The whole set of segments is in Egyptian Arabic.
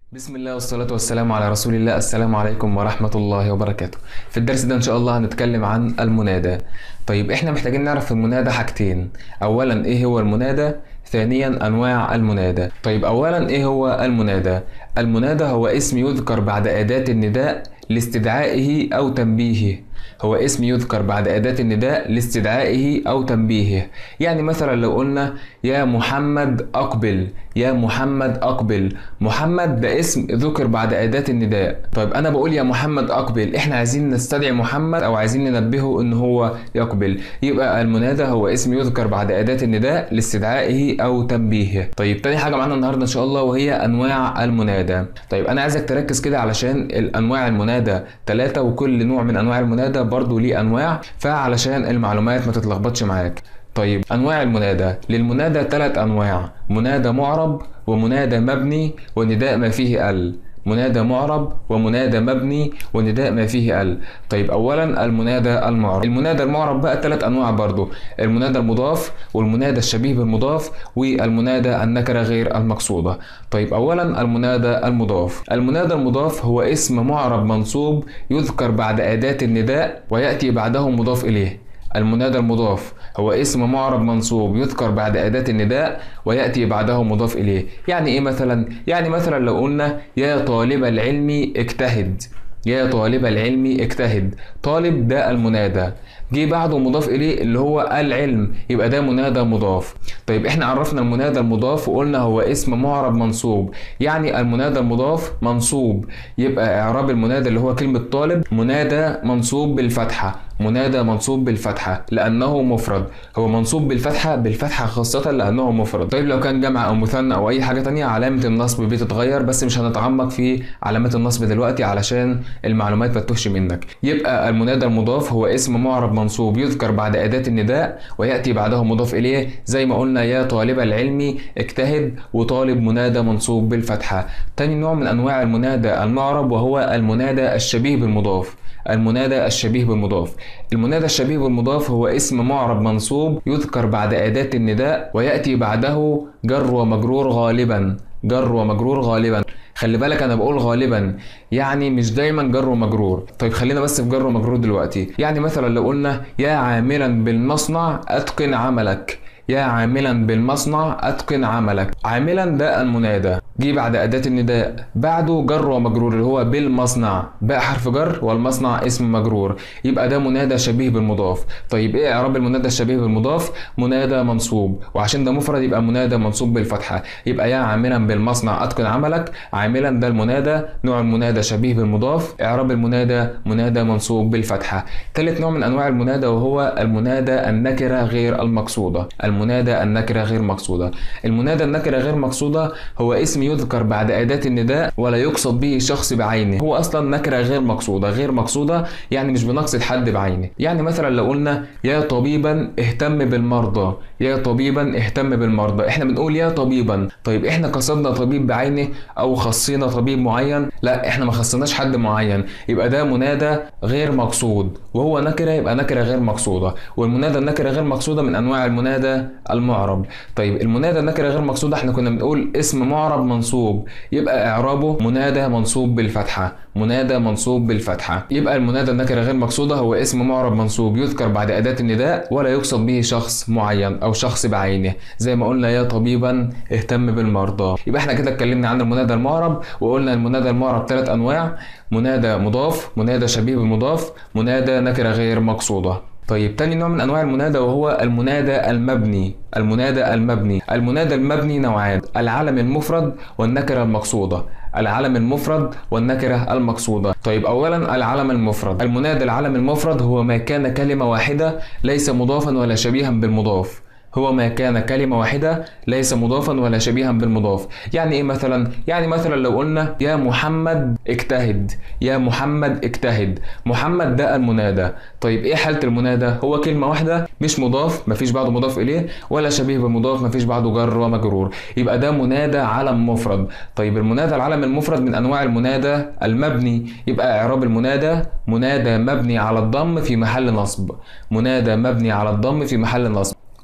بسم الله والصلاة والسلام على رسول الله السلام عليكم ورحمة الله وبركاته في الدرس ده إن شاء الله هنتكلم عن المنادى طيب إحنا محتاجين نعرف في المنادى حاجتين أولا إيه هو المنادى ثانيا أنواع المنادى طيب أولا إيه هو المنادى المنادى هو اسم يذكر بعد أداة النداء لاستدعائه أو تنبيهه هو اسم يذكر بعد أداة النداء لاستدعائه أو تنبيهه يعني مثلا لو قلنا يا محمد أقبل يا محمد أقبل محمد ده اسم ذكر بعد أداة النداء طيب أنا بقول يا محمد أقبل إحنا عايزين نستدعي محمد أو عايزين ننبهه إن هو يقبل يبقى المنادى هو اسم يذكر بعد أداة النداء لاستدعائه أو تنبيهه طيب تاني حاجة معانا النهاردة إن شاء الله وهي أنواع المنادى طيب أنا عايزك تركز كده علشان الأنواع المنادى ثلاثة وكل نوع من أنواع المنادى برضو ليه أنواع فعلشان المعلومات ما تتلخبطش معاك طيب انواع المنادى للمنادى ثلاث انواع منادى معرب ومنادى مبني ونداء ما فيه ال منادى معرب ومنادى مبني ونداء ما فيه ال طيب اولا المنادى المعرب المنادى المعرب بقى ثلاث انواع برضو المنادى المضاف والمنادى الشبيه بالمضاف والمنادى النكره غير المقصوده طيب اولا المنادى المضاف المنادى المضاف هو اسم معرب منصوب يذكر بعد اداه النداء وياتي بعده مضاف اليه المنادى المضاف هو اسم معرب منصوب يذكر بعد أداة النداء ويأتي بعده مضاف إليه يعني إيه مثلا؟ يعني مثلا لو قلنا يا طالب العلم اجتهد يا طالب العلم اجتهد طالب ده المنادى جه بعده مضاف اليه اللي هو العلم يبقى ده منادى مضاف طيب احنا عرفنا المنادى المضاف وقلنا هو اسم معرب منصوب يعني المنادى المضاف منصوب يبقى اعراب المنادى اللي هو كلمه طالب منادى منصوب بالفتحه منادى منصوب بالفتحة لأنه مفرد هو منصوب بالفتحة بالفتحة خاصة لأنه مفرد طيب لو كان جمع أو مثنى أو أي حاجة تانية علامة النصب بتتغير بس مش هنتعمق في علامات النصب دلوقتي علشان المعلومات ما تتوهش منك يبقى المنادى المضاف هو اسم معرب منصوب يذكر بعد أداة النداء ويأتي بعده مضاف إليه زي ما قلنا يا طالب العلم اجتهد وطالب منادى منصوب بالفتحة تاني نوع من أنواع المنادى المعرب وهو المنادى الشبيه بالمضاف المنادى الشبيه بالمضاف المنادى الشبيه بالمضاف هو اسم معرب منصوب يذكر بعد أداة النداء ويأتي بعده جر ومجرور غالبا جر ومجرور غالبا خلي بالك انا بقول غالبا يعني مش دايما جر ومجرور طيب خلينا بس في جر ومجرور دلوقتي يعني مثلا لو قلنا يا عاملا بالمصنع اتقن عملك يا عاملا بالمصنع اتقن عملك عاملا ده المنادى جه بعد أداة النداء بعده جر ومجرور اللي هو بالمصنع باء حرف جر والمصنع اسم مجرور يبقى ده منادى شبيه بالمضاف طيب ايه اعراب المنادى الشبيه بالمضاف منادى منصوب وعشان ده مفرد يبقى منادى منصوب بالفتحة يبقى يا عاملا بالمصنع اتقن عملك عاملا ده المنادى نوع المنادى شبيه بالمضاف اعراب المنادى منادى منصوب بالفتحة ثالث نوع من انواع المنادى وهو المنادى النكرة غير المقصودة المنادى النكرة غير مقصودة المنادى النكرة غير مقصودة هو اسم يذكر بعد أداة النداء ولا يقصد به شخص بعينه هو أصلا نكرة غير مقصودة غير مقصودة يعني مش بنقصد حد بعينه يعني مثلا لو قلنا يا طبيبا اهتم بالمرضى يا طبيبا اهتم بالمرضى احنا بنقول يا طبيبا طيب احنا قصدنا طبيب بعينه او خصينا طبيب معين لا احنا ما خصناش حد معين يبقى ده منادى غير مقصود وهو نكرة يبقى نكرة غير مقصودة والمنادى النكرة غير مقصودة من انواع المنادى المعرب طيب المنادى النكرة غير مقصودة احنا كنا بنقول اسم معرب منصوب يبقى اعرابه منادى منصوب بالفتحة منادى منصوب بالفتحة يبقى المنادى النكرة غير مقصودة هو اسم معرب منصوب يذكر بعد أداة النداء ولا يقصد به شخص معين أو شخص بعينه زي ما قلنا يا طبيبا اهتم بالمرضى يبقى احنا كده اتكلمنا عن المنادى المعرب وقلنا المنادى المعرب ثلاث أنواع منادى مضاف منادى شبيه بالمضاف منادى نكرة غير مقصودة طيب تاني نوع من انواع المنادى وهو المنادى المبني المنادى المبني المنادى المبني نوعان العلم المفرد والنكره المقصوده العلم المفرد والنكرة المقصودة طيب أولا العلم المفرد المنادى العلم المفرد هو ما كان كلمة واحدة ليس مضافا ولا شبيها بالمضاف هو ما كان كلمة واحدة ليس مضافا ولا شبيها بالمضاف يعني ايه مثلا يعني مثلا لو قلنا يا محمد اجتهد يا محمد اجتهد محمد ده المنادى طيب ايه حالة المنادى هو كلمة واحدة مش مضاف مفيش بعده مضاف اليه ولا شبيه بالمضاف مفيش بعده جر ومجرور يبقى ده منادى علم مفرد طيب المنادى العلم المفرد من انواع المنادى المبني يبقى اعراب المنادى منادى مبني على الضم في محل نصب منادى مبني على الضم في محل نصب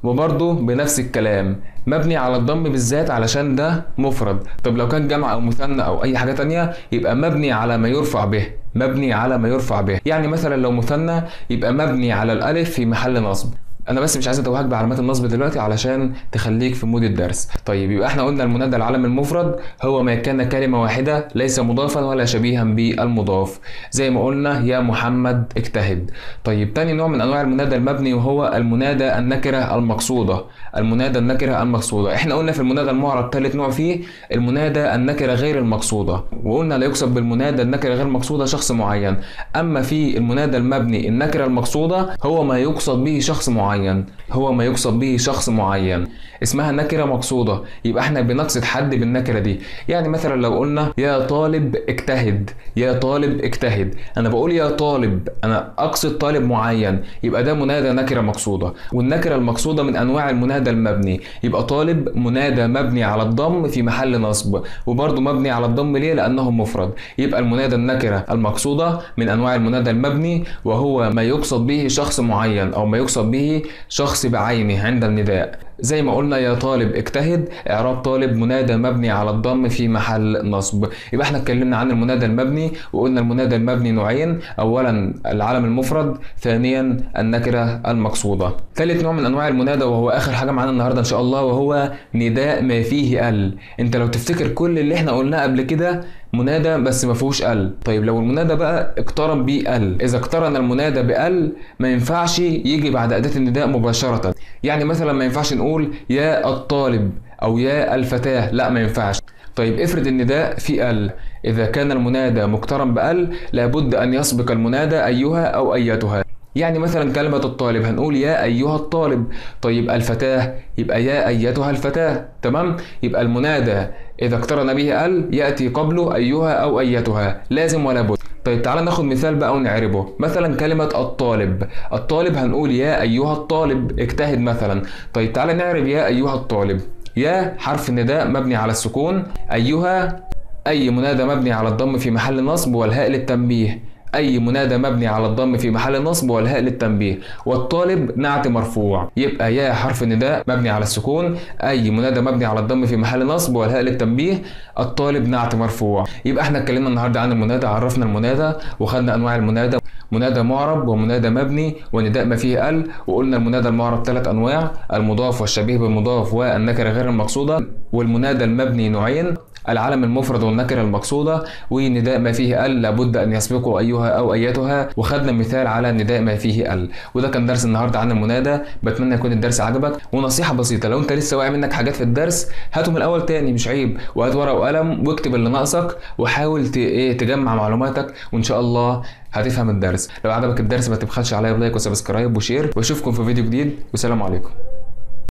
وبرضه بنفس الكلام مبني على الضم بالذات علشان ده مفرد طب لو كان جمع او مثنى او اي حاجه تانية يبقى مبني على ما يرفع به مبني على ما يرفع به يعني مثلا لو مثنى يبقى مبني على الالف في محل نصب انا بس مش عايز اتوهك بعلامات النصب دلوقتي علشان تخليك في مود الدرس طيب يبقى احنا قلنا المنادى العلم المفرد هو ما كان كلمه واحده ليس مضافا ولا شبيها بالمضاف زي ما قلنا يا محمد اجتهد طيب تاني نوع من انواع المنادى المبني وهو المنادى النكره المقصوده المنادى النكره المقصوده احنا قلنا في المنادى المعرب ثالث نوع فيه المنادى النكره غير المقصوده وقلنا لا يقصد بالمنادى النكره غير المقصوده شخص معين اما في المنادى المبني النكره المقصوده هو ما يقصد به شخص معين معين هو ما يقصد به شخص معين اسمها نكرة مقصودة يبقى احنا بنقصد حد بالنكرة دي يعني مثلا لو قلنا يا طالب اجتهد يا طالب اجتهد انا بقول يا طالب انا اقصد طالب معين يبقى ده منادى نكرة مقصودة والنكرة المقصودة من انواع المنادى المبني يبقى طالب منادى مبني على الضم في محل نصب وبرضه مبني على الضم ليه لانه مفرد يبقى المنادى النكرة المقصودة من انواع المنادى المبني وهو ما يقصد به شخص معين او ما يقصد به شخص بعينه عند النداء زي ما قلنا يا طالب اجتهد اعراب طالب منادى مبني على الضم في محل نصب يبقى احنا اتكلمنا عن المنادى المبني وقلنا المنادى المبني نوعين اولا العلم المفرد ثانيا النكره المقصوده ثالث نوع من انواع المنادى وهو اخر حاجه معانا النهارده ان شاء الله وهو نداء ما فيه ال انت لو تفتكر كل اللي احنا قلناه قبل كده منادى بس ما فيهوش ال طيب لو المنادى بقى اقترن بيه ال اذا اقترن المنادى بال ما ينفعش يجي بعد اداه النداء مباشره يعني مثلا ما ينفعش نقول يا الطالب او يا الفتاه لا ما ينفعش طيب افرض النداء في ال اذا كان المنادى مقترن بال لابد ان يسبق المنادى ايها او ايتها يعني مثلا كلمة الطالب هنقول يا أيها الطالب طيب الفتاة يبقى يا أيتها الفتاة تمام يبقى المنادى إذا اقترن به ال يأتي قبله أيها أو أيتها لازم ولا بد طيب تعالى ناخد مثال بقى ونعربه مثلا كلمة الطالب الطالب هنقول يا أيها الطالب اجتهد مثلا طيب تعالى نعرب يا أيها الطالب يا حرف النداء مبني على السكون أيها أي منادى مبني على الضم في محل نصب والهاء للتنبيه أي منادى مبني على الضم في محل نصب والهاء للتنبيه والطالب نعت مرفوع يبقى يا حرف النداء مبني على السكون أي منادى مبني على الضم في محل نصب والهاء للتنبيه الطالب نعت مرفوع يبقى احنا اتكلمنا النهارده عن المنادى عرفنا المنادى وخدنا أنواع المنادى منادى معرب ومنادى مبني ونداء ما فيه ال وقلنا المنادى المعرب ثلاث انواع المضاف والشبيه بالمضاف والنكره غير المقصوده والمنادى المبني نوعين العلم المفرد والنكرة المقصودة ونداء ما فيه ال لابد أن يسبقه أيها أو أيتها وخدنا مثال على نداء ما فيه ال وده كان درس النهاردة عن المنادى بتمنى يكون الدرس عجبك ونصيحة بسيطة لو أنت لسه واقع منك حاجات في الدرس هاته من الأول تاني مش عيب وهات ورقة وقلم واكتب اللي ناقصك وحاول ت... إيه تجمع معلوماتك وإن شاء الله هتفهم الدرس لو عجبك الدرس ما تبخلش عليا بلايك وسبسكرايب وشير واشوفكم في فيديو جديد والسلام عليكم